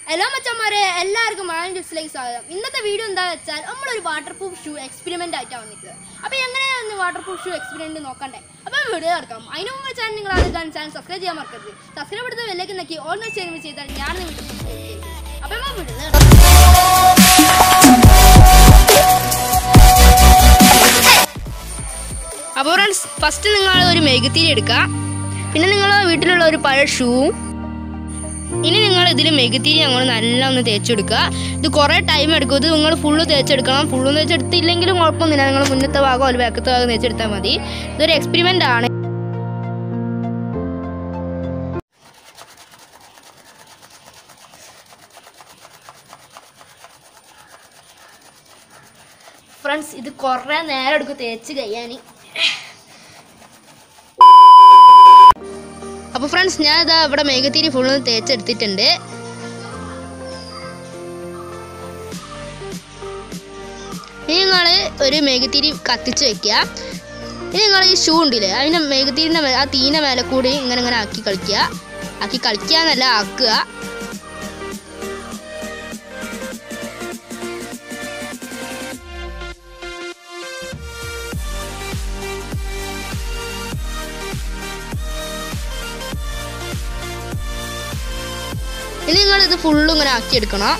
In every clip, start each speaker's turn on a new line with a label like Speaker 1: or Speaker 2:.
Speaker 1: hello മച്ചന്മാരെ എല്ലാവർക്കും മാൻ ടിപ്സിലേക്ക് സ്വാഗതം ഇന്നത്തെ വീഡിയോ എന്താ വെച്ചാൽ നമ്മളൊരു വാട്ടർ പ്രൂഫ് ഷൂ എക്സ്പെരിമെൻ്റ് ആയിട്ടാണ് വന്നിട്ടുള്ളത് അപ്പോൾ എങ്ങനെയാണ് വാട്ടർ പ്രൂഫ് ഷൂ എക്സ്പെരിമെൻറ്റ് നോക്കണ്ടേ അപ്പോൾ വീഡിയോ എടുക്കാം അതിന് മുമ്പ് ചാനൽ നിങ്ങൾ ആദ്യം ചാനൽ സബ്സ്ക്രൈബ് ചെയ്യാൻ മറക്കരുത് സബ്സ്ക്രൈബ് എടുത്ത് വെല്ലേക്ക് നോക്കി ഓൺ ചെയ്യുമ്പോൾ ചെയ്താൽ ഞാൻ നിങ്ങൾക്ക് സബ്സ്ക്രൈബ് ചെയ്യും അപ്പോൾ നമ്മൾ വീഡിയോ എടുക്കാം അപ്പോൾ ഫ്രണ്ട്സ് ഫസ്റ്റ് നിങ്ങൾ ഒരു മെഴുകുതിരി എടുക്കുക പിന്നെ നിങ്ങൾ വീട്ടിലുള്ള ഒരു പഴയ ഷൂവും ഇനി നിങ്ങൾ ഇതിൽ മെഴുകുതിരി ഞങ്ങൾ നല്ല ഒന്ന് തേച്ചെടുക്കുക ഇത് കുറേ ടൈം എടുക്കും ഇത് നിങ്ങൾ ഫുള്ള് തേച്ചെടുക്കണം ഫുള്ള് തേച്ചെടുത്തില്ലെങ്കിലും കുഴപ്പമൊന്നുമില്ല നിങ്ങൾ മുന്നത്തെ ഭാഗം അല്ലെങ്കിൽ ബാക്കത്തെ ഭാഗം തേച്ചെടുത്താൽ മതി ഇതൊരു എക്സ്പെരിമെൻ്റ് ആണ് ഫ്രണ്ട്സ് ഇത് കുറേ നേരം എടുക്കും തേച്ച് കഴിയാൻ അപ്പോൾ ഫ്രണ്ട്സ് ഞാൻ ഇതാ ഇവിടെ മേഘത്തിരി ഫുള്ള് തേച്ചെടുത്തിട്ടുണ്ട് ഇനി നിങ്ങൾ ഒരു മേഘത്തിരി കത്തിച്ച് വെക്കുക ഇനി നിങ്ങൾ ഈ ഷൂ ഉണ്ടില്ലേ അതിൻ്റെ മേഘത്തിരിൻ്റെ ആ തീന മേലെ കൂടി ഇങ്ങനെ ഇങ്ങനെ ആക്കി കളിക്കുക ആക്കി കളിക്കുക എന്നല്ല ആക്കുക ഇനി നിങ്ങൾ ഇത് ഫുള്ളും ഇങ്ങനെ ആക്കി എടുക്കണം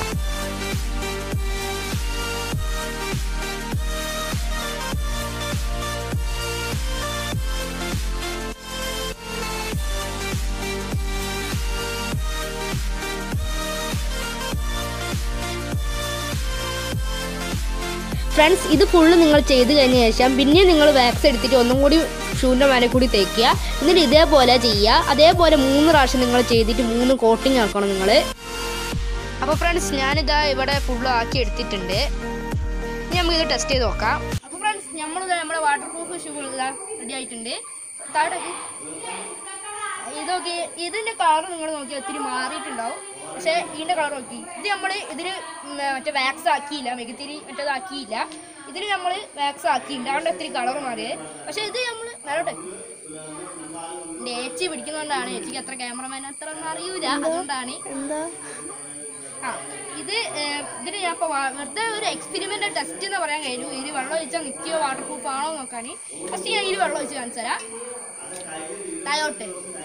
Speaker 1: ഫ്രണ്ട്സ് ഇത് ഫുള്ള് നിങ്ങൾ ചെയ്ത് കഴിഞ്ഞ ശേഷം പിന്നെ നിങ്ങൾ വാക്സ് എടുത്തിട്ട് ഒന്നും കൂടി ഷൂവിൻ്റെ മേലെ കൂടി തേക്കുക എന്നിട്ട് ഇതേപോലെ ചെയ്യുക അതേപോലെ മൂന്ന് പ്രാവശ്യം നിങ്ങൾ ചെയ്തിട്ട് മൂന്ന് കോട്ടിങ് ആക്കണം നിങ്ങൾ അപ്പോൾ ഫ്രണ്ട്സ് ഞാനിതാ ഇവിടെ ഫുള്ള് ആക്കി എടുത്തിട്ടുണ്ട് ഇനി നമുക്ക് ഇത് ടെസ്റ്റ് ചെയ്ത് നോക്കാം അപ്പോൾ ഫ്രണ്ട്സ് നമ്മളിത് നമ്മുടെ വാട്ടർ പ്രൂഫ് ഷൂ ഇതാ റെഡി ആയിട്ടുണ്ട് താഴേക്ക് ഇതൊക്കെ ഇതിൻ്റെ കളർ നിങ്ങൾ നോക്കിയാൽ ഒത്തിരി മാറിയിട്ടുണ്ടാവും പക്ഷേ ഇതിൻ്റെ കളർ നോക്കി ഇത് നമ്മൾ ഇതിന് മറ്റേ വാക്സ് ആക്കിയില്ല മികത്തിരി മറ്റേതാക്കിയില്ല ഇതിന് നമ്മൾ വാക്സ് ആക്കിയില്ല അതുകൊണ്ട് ഒത്തിരി കളർ മാറിയത് പക്ഷേ ഇത് നമ്മൾ നല്ലോട്ടെ എൻ്റെ ഏച്ചി പിടിക്കുന്നതുകൊണ്ടാണ് ഏച്ചിക്ക് അത്ര ക്യാമറമാൻ അത്ര ഒന്നും അറിയൂല അതുകൊണ്ടാണ്
Speaker 2: എന്താ
Speaker 1: ആ ഇത് ഏഹ്, ഇതിന് ഞാൻ ഇപ്പോൾ വെറുതെ ഒരു എക്സ്പെരിമെൻ്റ് ടെസ്റ്റ് എന്ന് പറയാൻ കഴിഞ്ഞു ഇതിൽ വെള്ളം ഒഴിച്ചാൽ നിൽക്കുകയോ വാട്ടർ പ്രൂഫ് ആണോ നോക്കാൻ ഫസ്റ്റ് ഞാൻ ഇതിൽ വെള്ളം ഒഴിച്ച് കാണിച്ചു തരാം തായോട്ടെ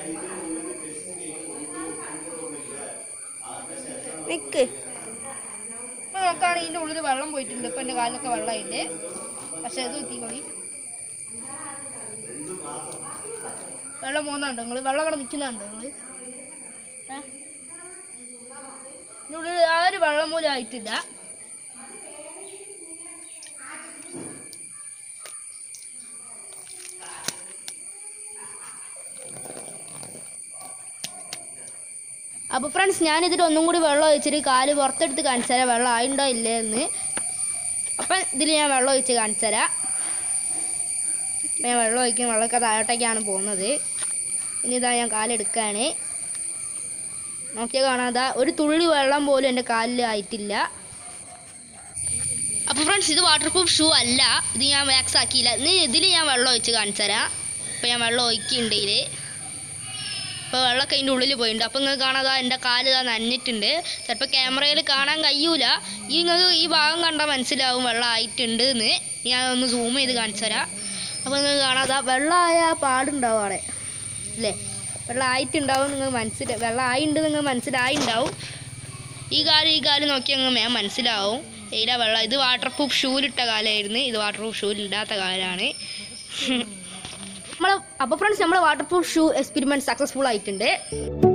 Speaker 2: നിക്ക്
Speaker 1: ഇപ്പൊ നോക്കുകയാണെങ്കിൽ ഇതിന്റെ ഉള്ളിൽ വെള്ളം പോയിട്ടുണ്ട് ഇപ്പൊ എന്റെ കാലിലൊക്കെ വെള്ളമായിട്ട് പക്ഷെ ഇത് നോക്കിക്കോളി വെള്ളം പോകുന്നുണ്ടോ നിങ്ങൾ വെള്ളം അവിടെ നിൽക്കുന്നുണ്ടോ നിങ്ങൾ ഇതിന്റെ ഉള്ളിൽ ആ ഒരു വെള്ളം പോലും ആയിട്ടില്ല അപ്പോൾ ഫ്രണ്ട്സ് ഞാനിതിൽ ഒന്നും കൂടി വെള്ളം ഒഴിച്ചിട്ട് കാല് പുറത്തെടുത്ത് കാണിച്ചു തരാം വെള്ളം ആയിണ്ടോ ഇല്ലേ എന്ന് അപ്പം ഇതിൽ ഞാൻ വെള്ളം ഒഴിച്ച് കാണിച്ചു തരാം അപ്പം ഞാൻ വെള്ളം ഒഴിക്കും വെള്ളമൊക്കെ താഴോട്ടേക്കാണ് പോകുന്നത് ഇനി ഇതാ ഞാൻ കാലെടുക്കുകയാണ് നോക്കിയാൽ കാണാതാ ഒരു തുള്ളി വെള്ളം പോലും എൻ്റെ കാലിൽ ആയിട്ടില്ല അപ്പോൾ ഫ്രണ്ട്സ് ഇത് വാട്ടർ പ്രൂഫ് ഷൂ അല്ല ഇത് ഞാൻ വാക്സ് ആക്കിയില്ല ഇനി ഇതിൽ ഞാൻ വെള്ളം ഒഴിച്ച് കാണിച്ചു തരാം അപ്പോൾ ഞാൻ വെള്ളം ഒഴിക്കുന്നുണ്ട് ഇതിൽ ഇപ്പോൾ വെള്ളമൊക്കെ അതിൻ്റെ ഉള്ളിൽ പോയിട്ടുണ്ട് അപ്പോൾ നിങ്ങൾക്ക് കാണാതെ എൻ്റെ കാല് ഇതാ നനഞ്ഞിട്ടുണ്ട് ചിലപ്പോൾ ക്യാമറയിൽ കാണാൻ കഴിയൂല ഈ നിങ്ങൾക്ക് ഈ ഭാഗം കണ്ടാൽ മനസ്സിലാവും വെള്ളം ആയിട്ടുണ്ട് എന്ന് ഞാൻ ഒന്ന് സൂം ചെയ്ത് കാണിച്ചു തരാം അപ്പോൾ നിങ്ങൾക്ക് കാണാതെ വെള്ളമായ പാടുണ്ടാവും അവിടെ അല്ലേ വെള്ളം ആയിട്ടുണ്ടാവും നിങ്ങൾ മനസ്സിലായി വെള്ളം ആയിട്ടുണ്ട് നിങ്ങൾ മനസ്സിലായിണ്ടാവും ഈ കാലം ഈ കാലം നോക്കി അങ്ങ് മേം മനസ്സിലാവും ഏതാ വെള്ളം ഇത് വാട്ടർ പ്രൂഫ് ഷൂലിട്ട കാലമായിരുന്നു ഇത് വാട്ടർ പ്രൂഫ് ഷൂലിടാത്ത കാലമാണ് നമ്മൾ അപ്പോൾ ഫ്രണ്ട്സ് നമ്മൾ waterproof shoe experiment successful ആയിട്ടുണ്ട്